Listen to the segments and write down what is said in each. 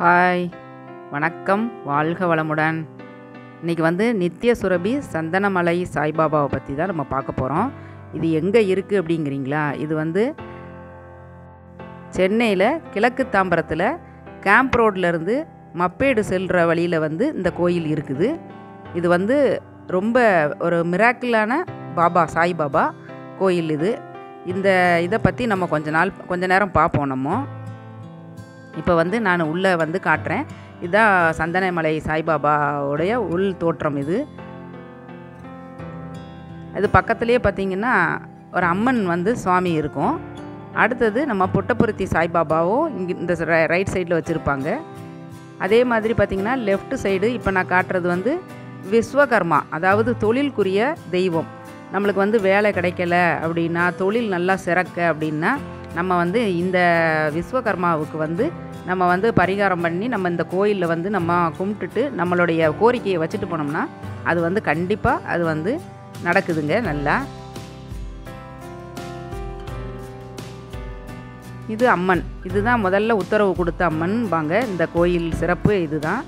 hi வணக்கம் வாழ்க வளமுடன் இன்றைக்கி வந்து நித்திய சுரபி சந்தனமலை சாய்பாபாவை பற்றி தான் நம்ம பார்க்க போகிறோம் இது எங்கே இருக்குது அப்படிங்கிறீங்களா இது வந்து சென்னையில் கிழக்கு தாம்பரத்தில் கேம்ப் ரோட்லேருந்து மப்பேடு செல்கிற வழியில் வந்து இந்த கோயில் இருக்குது இது வந்து ரொம்ப ஒரு மிராக்கிளான பாபா சாய்பாபா கோயில் இது இந்த இதை பற்றி நம்ம கொஞ்ச நாள் கொஞ்ச நேரம் பார்ப்போம் நம்ம இப்போ வந்து நான் உள்ளே வந்து காட்டுறேன் இதுதான் சந்தனமலை சாய்பாபாவுடைய உள் தோற்றம் இது அது பக்கத்துலேயே பார்த்தீங்கன்னா ஒரு அம்மன் வந்து சுவாமி இருக்கும் அடுத்தது நம்ம புட்டபுரத்தி சாய்பாபாவும் இங்கே இந்த ரைட் சைடில் வச்சுருப்பாங்க அதே மாதிரி பார்த்திங்கன்னா லெஃப்ட் சைடு இப்போ நான் காட்டுறது வந்து விஸ்வகர்மா அதாவது தொழிலுக்குரிய தெய்வம் நம்மளுக்கு வந்து வேலை கிடைக்கல அப்படின்னா தொழில் நல்லா சிறக்க அப்படின்னா நம்ம வந்து இந்த விஸ்வகர்மாவுக்கு வந்து நம்ம வந்து பரிகாரம் பண்ணி நம்ம இந்த கோயிலில் வந்து நம்ம கும்பிட்டுட்டு நம்மளுடைய கோரிக்கையை வச்சுட்டு போனோம்னா அது வந்து கண்டிப்பாக அது வந்து நடக்குதுங்க நல்லா இது அம்மன் இதுதான் முதல்ல உத்தரவு கொடுத்த அம்மன்பாங்க இந்த கோயில் சிறப்பு இதுதான்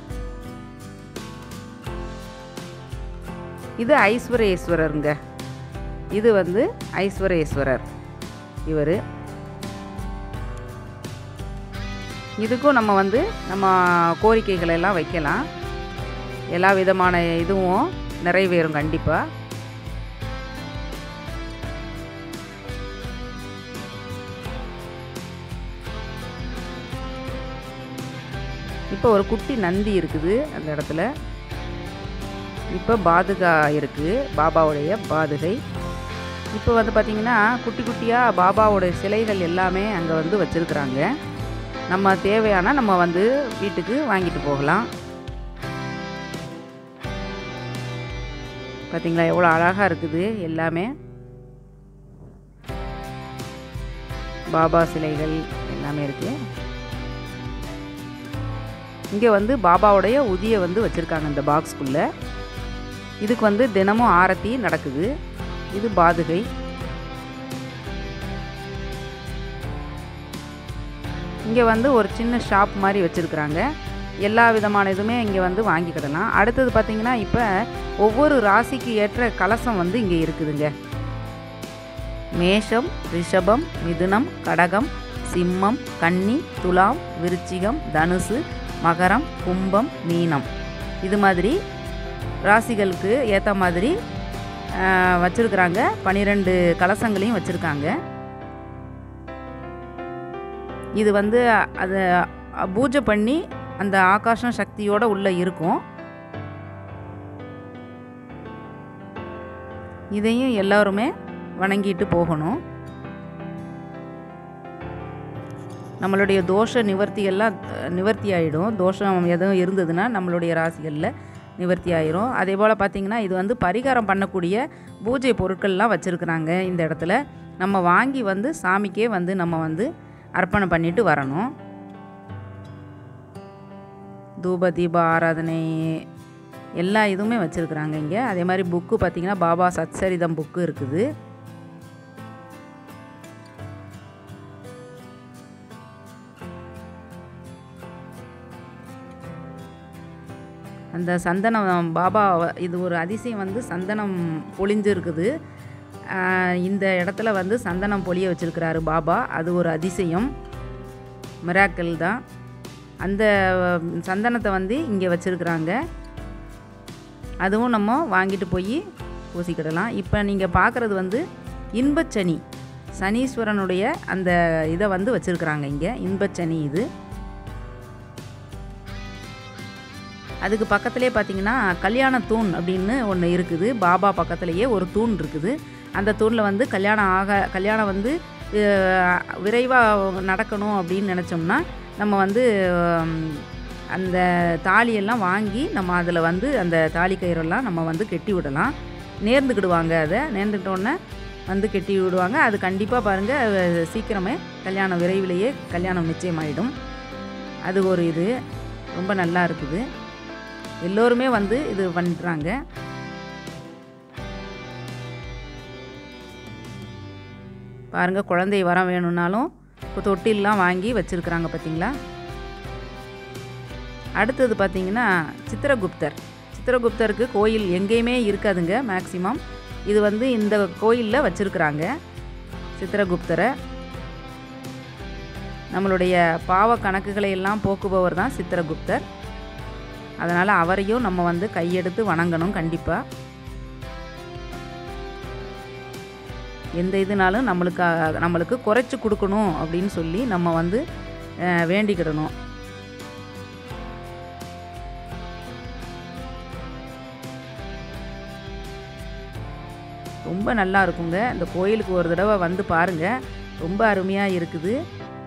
இது ஐஸ்வரேஸ்வரருங்க இது வந்து ஐஸ்வரேஸ்வரர் இவர் இதுக்கும் நம்ம வந்து நம்ம கோரிக்கைகளை எல்லாம் வைக்கலாம் எல்லா விதமான இதுவும் நிறைவேறும் கண்டிப்பாக இப்போ ஒரு குட்டி நந்தி இருக்குது அந்த இடத்துல இப்போ பாதுகா இருக்குது பாபாவுடைய பாதுகை இப்போ வந்து பார்த்திங்கன்னா குட்டி குட்டியாக பாபாவோட சிலைகள் எல்லாமே அங்கே வந்து வச்சுருக்குறாங்க நம்ம தேவையான நம்ம வந்து வீட்டுக்கு வாங்கிட்டு போகலாம் பார்த்திங்களா எவ்வளோ அழகாக இருக்குது எல்லாமே பாபா சிலைகள் எல்லாமே இருக்குது இங்கே வந்து பாபாவுடைய உதியை வந்து வச்சுருக்காங்க இந்த பாக்ஸ்குள்ளே இதுக்கு வந்து தினமும் ஆரத்தி நடக்குது இது பாதுகை இங்கே வந்து ஒரு சின்ன ஷாப் மாதிரி வச்சுருக்குறாங்க எல்லா விதமான இதுவுமே இங்கே வந்து வாங்கிக்கிடலாம் அடுத்தது பார்த்திங்கன்னா இப்போ ஒவ்வொரு ராசிக்கு ஏற்ற கலசம் வந்து இங்கே இருக்குதுங்க மேஷம் ரிஷபம் மிதுனம் கடகம் சிம்மம் கன்னி துலாம் விருச்சிகம் தனுசு மகரம் கும்பம் மீனம் இது மாதிரி ராசிகளுக்கு ஏற்ற மாதிரி வச்சுருக்குறாங்க பன்னிரெண்டு கலசங்களையும் வச்சுருக்காங்க இது வந்து அதை பூஜை பண்ணி அந்த ஆகாஷம் சக்தியோடு உள்ளே இருக்கும் இதையும் எல்லோருமே வணங்கிட்டு போகணும் நம்மளுடைய தோஷ நிவர்த்தி எல்லாம் நிவர்த்தி ஆகிடும் தோஷம் எதுவும் இருந்ததுன்னா நம்மளுடைய ராசிகளில் நிவர்த்தி ஆயிரும் அதே போல் பார்த்திங்கன்னா இது வந்து பரிகாரம் பண்ணக்கூடிய பூஜை பொருட்கள்லாம் வச்சுருக்குறாங்க இந்த இடத்துல நம்ம வாங்கி வந்து சாமிக்கே வந்து நம்ம வந்து அர்ப்பணம் பண்ணிட்டு வரணும் தூப தீப ஆராதனை எல்லா இதுவுமே வச்சுருக்குறாங்க இங்கே அதே மாதிரி புக்கு பார்த்திங்கன்னா பாபா சத்சரிதம் புக்கு இருக்குது அந்த சந்தனம் பாபா இது ஒரு அதிசயம் வந்து சந்தனம் பொழிஞ்சு இருக்குது இந்த இடத்துல வந்து சந்தனம் பொழிய வச்சுருக்கிறாரு பாபா அது ஒரு அதிசயம் மிராக்கல் தான் அந்த சந்தனத்தை வந்து இங்கே வச்சுருக்குறாங்க அதுவும் நம்ம வாங்கிட்டு போய் பூசிக்கிடலாம் இப்போ நீங்கள் பார்க்குறது வந்து இன்பச்சனி சனீஸ்வரனுடைய அந்த இதை வந்து வச்சுருக்குறாங்க இங்கே இன்பச்சனி இது அதுக்கு பக்கத்துலேயே பார்த்தீங்கன்னா கல்யாண தூண் அப்படின்னு ஒன்று இருக்குது பாபா பக்கத்துலேயே ஒரு தூண் இருக்குது அந்த தூணில் வந்து கல்யாணம் ஆக கல்யாணம் வந்து விரைவாக நடக்கணும் அப்படின்னு நினச்சோம்னா நம்ம வந்து அந்த தாலியெல்லாம் வாங்கி நம்ம அதில் வந்து அந்த தாலி கயிறெல்லாம் நம்ம வந்து கெட்டி விடலாம் நேர்ந்துக்கிடுவாங்க அதை நேர்ந்துக்கிட்டோன்னே வந்து கெட்டி விடுவாங்க அது கண்டிப்பாக பாருங்கள் சீக்கிரமே கல்யாணம் விரைவிலேயே கல்யாணம் நிச்சயமாயிடும் அது ஒரு இது ரொம்ப நல்லா இருக்குது எல்லோருமே வந்து இது பண்ணுறாங்க பாருங்கள் குழந்தை வரம் வேணும்னாலும் தொட்டில்லாம் வாங்கி வச்சுருக்குறாங்க பார்த்தீங்களா அடுத்தது பார்த்திங்கன்னா சித்திரகுப்தர் சித்திரகுப்தருக்கு கோயில் எங்கேயுமே இருக்காதுங்க மேக்ஸிமம் இது வந்து இந்த கோயிலில் வச்சுருக்குறாங்க சித்திரகுப்தரை நம்மளுடைய பாவ கணக்குகளை எல்லாம் போக்குபவர் தான் சித்திரகுப்தர் அதனால் அவரையும் நம்ம வந்து கையெடுத்து வணங்கணும் கண்டிப்பாக எந்த இதுனாலும் நம்மளுக்கு நம்மளுக்கு குறைச்சி கொடுக்கணும் அப்படின்னு சொல்லி நம்ம வந்து அஹ், வேண்டிக்கிடணும் ரொம்ப நல்லா இருக்குங்க இந்த கோயிலுக்கு ஒரு தடவை வந்து பாருங்கள் ரொம்ப அருமையாக இருக்குது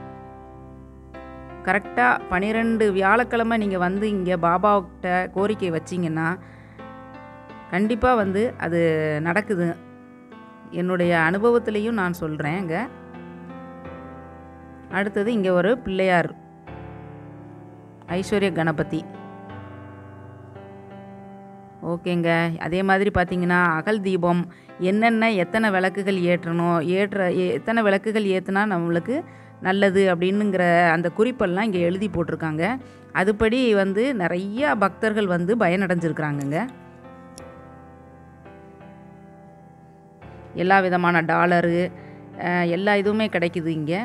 கரெக்டாக பன்னிரெண்டு வியாழக்கிழமை நீங்கள் வந்து இங்கே பாபாக்கிட்ட கோரிக்கை வச்சிங்கன்னா கண்டிப்பாக வந்து அது நடக்குது என்னுடைய அனுபவத்திலையும் நான் சொல்கிறேங்க அடுத்தது இங்கே ஒரு பிள்ளையார் ஐஸ்வர்ய கணபதி ஓகேங்க அதே மாதிரி பார்த்தீங்கன்னா அகல் தீபம் என்னென்ன எத்தனை விளக்குகள் ஏற்றணும் ஏற்ற எ- எத்தனை விளக்குகள் ஏற்றுனா நம்மளுக்கு நல்லது அப்படின்னுங்கிற அந்த குறிப்பெல்லாம் இங்கே எழுதி போட்டிருக்காங்க அதுபடி வந்து நிறைய பக்தர்கள் வந்து பயனடைஞ்சிருக்கிறாங்கங்க எல்லா விதமான டாலரு அஹ், எல்லா இதுவுமே கிடைக்குது இங்கே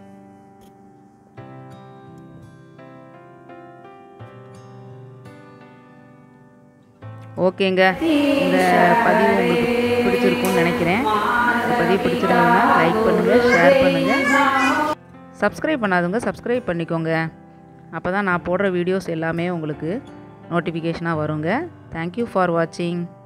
ஓகேங்க இந்த பதிவு உங்களுக்கு பிடிச்சிருக்கும்னு நினைக்கிறேன் இந்த பதிவு பிடிச்சிருந்ததுன்னா லைக் பண்ணுங்கள் ஷேர் பண்ணுங்கள் சப்ஸ்கிரைப் பண்ணாதவங்க சப்ஸ்கிரைப் பண்ணிக்கோங்க அப்போ தான் நான் போடுற வீடியோஸ் எல்லாமே உங்களுக்கு நோட்டிஃபிகேஷனாக வருங்க தேங்க்யூ ஃபார் வாட்சிங்